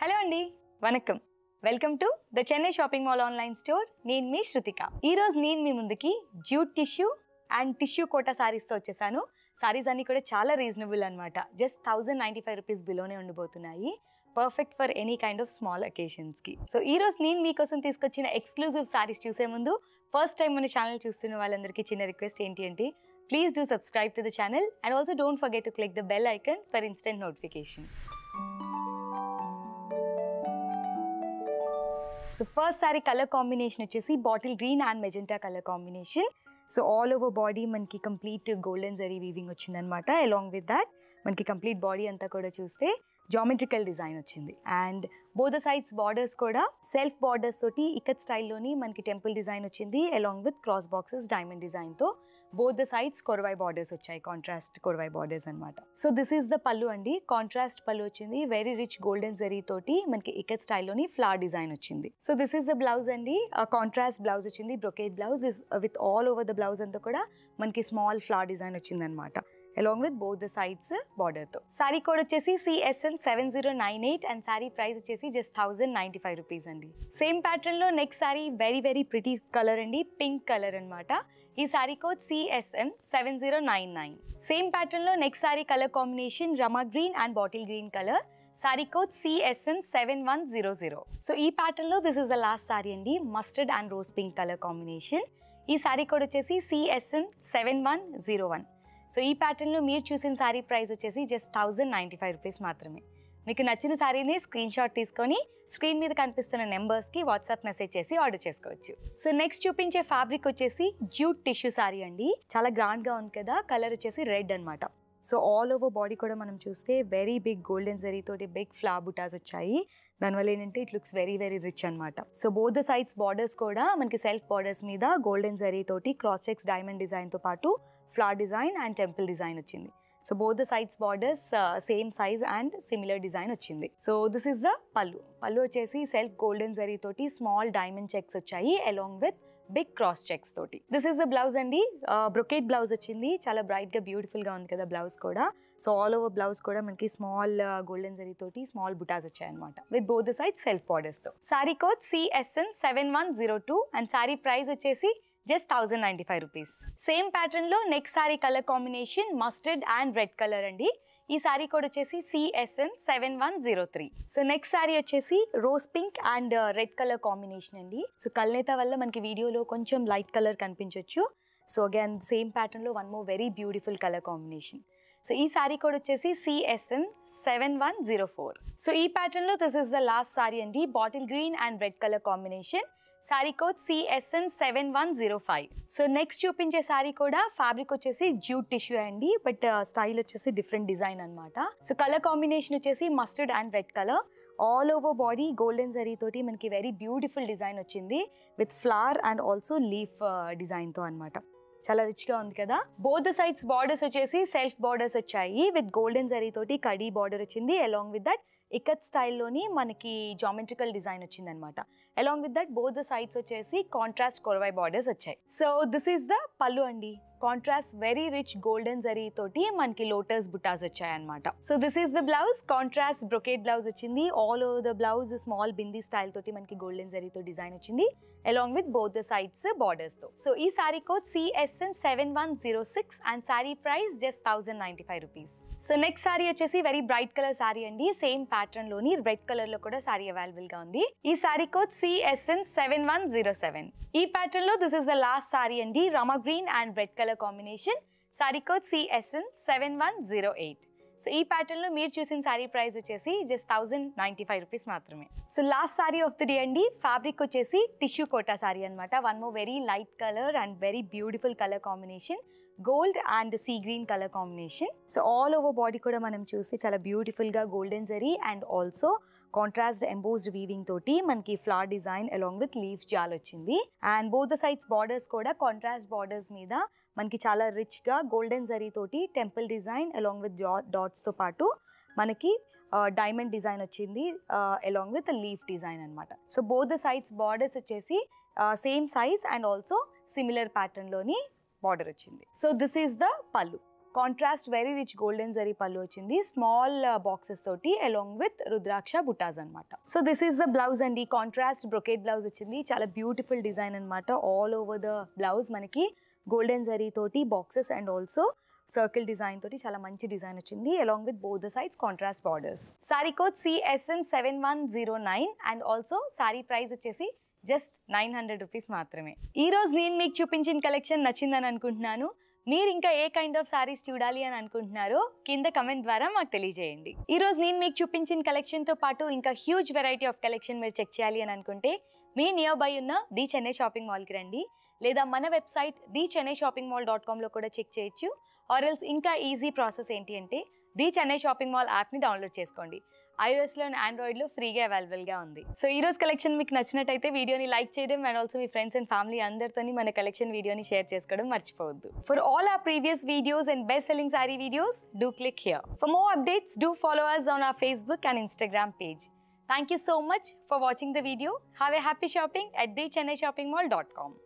hello అండి vanakkam welcome to the Chennai shopping mall online store నేను మీ శృతిక ఈ రోజు నేను మీ ముందుకి jute tissue and tissue kota సారీస్తో వచ్చేసాను సారీస్ అన్ని కూడా చాలా రీజనబుల్ అనమాట just thousand ninety five rupees బిలోనే ఉండిపోతున్నాయి perfect for any kind of small అకేషన్స్కి సో ఈ రోజు నేను మీకోసం తీసుకొచ్చిన ఎక్స్క్లూజివ్ సారీస్ చూసే ముందు ఫస్ట్ టైం మన ఛానల్ చూస్తున్న వాళ్ళందరికీ చిన్న రిక్వెస్ట్ ఏంటి అంటే please do subscribe to the channel and also don't forget to click the bell icon for instant notification so first sari colour combination వచ్చేసి bottle green and magenta colour combination so all over body మనకి complete golden zari weaving వచ్చిందనమాట along with that మనకి complete body అంతా కూడా చూస్తే geometrical design వచ్చింది and both sides borders కూడా self borders తోటి ఇకత్ స్టైల్లోని మనకి టెంపుల్ డిజైన్ వచ్చింది along with cross boxes diamond డిజైన్తో both the sides korvai borders వచ్చాయి కాంట్రాస్ట్ కొరవాయ్ బార్డర్స్ అనమాట so this is the pallu అండి కాంట్రాస్ట్ పళ్ళు వచ్చింది వెరీ రిచ్ గోల్డెన్ జరీ తోటి మనకి ఇకత్ స్టైల్లోని ఫ్లవర్ డిజైన్ వచ్చింది so this is the blouse అండి కాంట్రాస్ట్ బ్లౌజ్ వచ్చింది brocade blouse with all over the blouse అంతా కూడా మనకి స్మాల్ ఫ్లవర్ డిజైన్ వచ్చింది అనమాట along with both the sides బార్డర్తో సారీ కోడ్ వచ్చేసి CSN seven zero nine eight and sari price వచ్చేసి just thousand ninety five rupees అండి సేమ్ ప్యాటర్న్లో next sari very very pretty colour అండి పింక్ కలర్ అనమాట ఈ sari code CSN seven zero nine nine same ప్యాటర్న్లో next sari colour combination రమా green and bottle green colour sari code CSN seven one zero zero so ఈ ప్యాటర్న్లో this is the last sari అండి mustard and rose pink colour combination ఈ sari code వచ్చేసి CSN seven one zero one so ఈ ప్యాటర్న్లో మీరు చూసిన శారీ ప్రైస్ వచ్చేసి just thousand ninety five rupees మాత్రమే మీకు నచ్చిన శారీని స్క్రీన్ షాట్ తీసుకొని స్క్రీన్ మీద కనిపిస్తున్న నెంబర్స్కి వాట్సాప్ మెసేజ్ చేసి ఆర్డర్ చేసుకోవచ్చు సో నెక్స్ట్ చూపించే ఫ్యాబ్రిక్ వచ్చేసి జ్యూట్ టిష్యూ శారీ అండి చాలా గ్రాండ్గా ఉంది కదా కలర్ వచ్చేసి రెడ్ అనమాట సో ఆల్ ఓవర్ బాడీ కూడా మనం చూస్తే వెరీ బిగ్ గోల్డెన్ జరీ తోటి బిగ్ ఫ్లా బుటాస్ వచ్చాయి దానివల్ల ఏంటంటే it looks very very rich అనమాట so both the sides borders కూడా మనకి సెల్ఫ్ బార్డర్స్ మీద గోల్డెన్ జరీ తోటి క్రాస్ చెక్స్ డైమండ్ డిజైన్తో పాటు flower design and temple design వచ్చింది so both the sides borders same size and similar design వచ్చింది so this is the pallu pallu వచ్చేసి సెల్ఫ్ గోల్డెన్ జరీ తోటి స్మాల్ డైమండ్ చెక్స్ వచ్చాయి along with big cross checks తోటి this is the blouse అండి brocade blouse వచ్చింది చాలా bright గా beautiful గా ఉంది కదా బ్లౌజ్ కూడా సో ఆల్ ఓవర్ బ్లౌజ్ కూడా మనకి స్మాల్ గోల్డెన్ జరీ తోటి స్మాల్ బుటాస్ వచ్చాయన్నమాట with both the side self borders తో sari code CSN seven one zero two and sari price వచ్చేసి just thousand ninety five rupees same ప్యాటర్న్లో next sari colour combination mustard and red colour అండి ఈ సారీ కోడ్ వచ్చేసి CSN seven one zero three so next sari వచ్చేసి rose pink and red colour combination అండి so కల్నేత వల్ల మనకి వీడియోలో కొంచెం లైట్ కలర్ కనిపించవచ్చు సో అగైన్ సేమ్ ప్యాటర్న్లో one more very beautiful colour combination so ఈ సారీ కోడ్ వచ్చేసి CSN seven one zero four so ఈ ప్యాటర్న్లో this is the last sari అండి bottle green and red colour combination sari code CSN seven one zero five so next చూపించే సారీ కూడా fabric వచ్చేసి jute tissue అండి but style వచ్చేసి డిఫరెంట్ డిజైన్ అనమాట so colour combination వచ్చేసి mustard and red colour all over body golden zari తోటి మనకి very beautiful design వచ్చింది with flower and also leaf డిజైన్తో అనమాట చాలా రిచ్గా ఉంది కదా బోత్ సైడ్స్ బార్డర్స్ వచ్చేసి సెల్ఫ్ బార్డర్స్ వచ్చాయి విత్ గోల్డెన్ జరీ తోటి కడీ బార్డర్ వచ్చింది అలాంగ్ విత్ దట్ ఇకత్ స్టైల్లోని మనకి జామెట్రికల్ డిజైన్ వచ్చింది అనమాట along with that both the sides వచ్చేసి కాంట్రాస్ట్ కొరవై బార్డర్స్ వచ్చాయి so this is the pallu అండి contrast very rich golden zari తోటి మనకి లోటస్ బుటాస్ వచ్చాయన్నమాట so this is the blouse contrast brocade blouse వచ్చింది all over the blouse small bindi style తోటి మనకి గోల్డెన్ జరీతో డిజైన్ వచ్చింది along with both the sides borders తో సో ఈ sari code CSN seven one zero six and sari price just thousand ninety five rupees so next sari వచ్చేసి very bright colour sari అండి same pattern లోని red colour లో కూడా sari available గా ఉంది ఈ sari code CSN seven one zero seven ఈ ప్యాటర్న్ లో this is the last sari అండి Rama green and red colour combination sari code CSN seven one zero eight so ఈ ప్యాటర్న్ లో మీరు చూసిన సారీ ప్రైస్ వచ్చేసి just thousand ninety five rupees మాత్రమే so last sari of the day అండి ఫ్యాబ్రిక్ వచ్చేసి టిష్యూ కోటా సారీ అనమాట one more very light colour and very beautiful colour combination gold and sea green colour combination so all over body కూడా మనం చూస్తే చాలా బ్యూటిఫుల్గా golden zari and also contrast embossed weaving తోటి మనకి flower design along with leaf jaal వచ్చింది and both the sides borders కూడా contrast borders మీద మనకి చాలా రిచ్గా గోల్డెన్ జరీ తోటి టెంపుల్ డిజైన్ అలాంగ్ విత్ డాట్స్తో పాటు మనకి డైమండ్ డిజైన్ వచ్చింది అలాంగ్ విత్ లీఫ్ డిజైన్ అనమాట so both the sides borders వచ్చేసి same size and also similar ప్యాటర్న్లోని బార్డర్ వచ్చింది సో దిస్ ఈస్ ద పళ్ళు contrast very rich golden zari pallu వచ్చింది స్మాల్ బాక్సెస్ తోటి అలాంగ్ విత్ రుద్రాక్ష బుటాస్ అనమాట so this is the blouse అండి కాంట్రాస్ట్ బ్రొకేట్ బ్లౌజ్ వచ్చింది చాలా బ్యూటిఫుల్ డిజైన్ అనమాట ఆల్ ఓవర్ ద బ్లౌజ్ మనకి గోల్డెన్ జరీ తోటి boxes and also circle design తోటి చాలా మంచి డిజైన్ వచ్చింది along with both the sides contrast borders sari code CSM seven one zero nine and also sari price వచ్చేసి జస్ట్ నైన్ హండ్రెడ్ రూపీస్ మాత్రమే ఈ రోజు నేను మీకు చూపించిన కలెక్షన్ నచ్చిందని అనుకుంటున్నాను మీరు ఇంకా ఏ కైండ్ ఆఫ్ సారీస్ చూడాలి అని అనుకుంటున్నారో కింద కమెంట్ ద్వారా మాకు తెలియజేయండి ఈ రోజు నేను మీకు చూపించిన కలెక్షన్తో పాటు ఇంకా హ్యూజ్ వెరైటీ ఆఫ్ కలెక్షన్ మీరు చెక్ చేయాలి అని అనుకుంటే మీ నియర్ బై ఉన్న ది చెన్నై షాపింగ్ మాల్కి రండి లేదా మన website the Chennai shopping mall dot కామ్లో కూడా చెక్ చేయొచ్చు ఆర్ఎల్స్ ఇంకా ఈజీ ప్రాసెస్ ఏంటి అంటే ది చెన్నై షాపింగ్ మాల్ యాప్ని డౌన్లోడ్ చేసుకోండి ఐఓఎస్లో అండ్ ఆండ్రాయిడ్లో ఫ్రీగా అవైలబుల్గా ఉంది సో ఈ రోజు కలెక్షన్ మీకు నచ్చినట్టయితే వీడియోని లైక్ చేయడం అండ్ ఆల్సో మీ ఫ్రెండ్స్ అండ్ ఫ్యామిలీ అందరితోని మన కలెక్షన్ వీడియోని షేర్ చేసుకోవడం మర్చిపోవద్దు for all our previous videos and best selling sari videos do click here for more updates do follow us on our Facebook and Instagram page thank you so much for watching the video have a happy shopping at the chennai shopping mall.com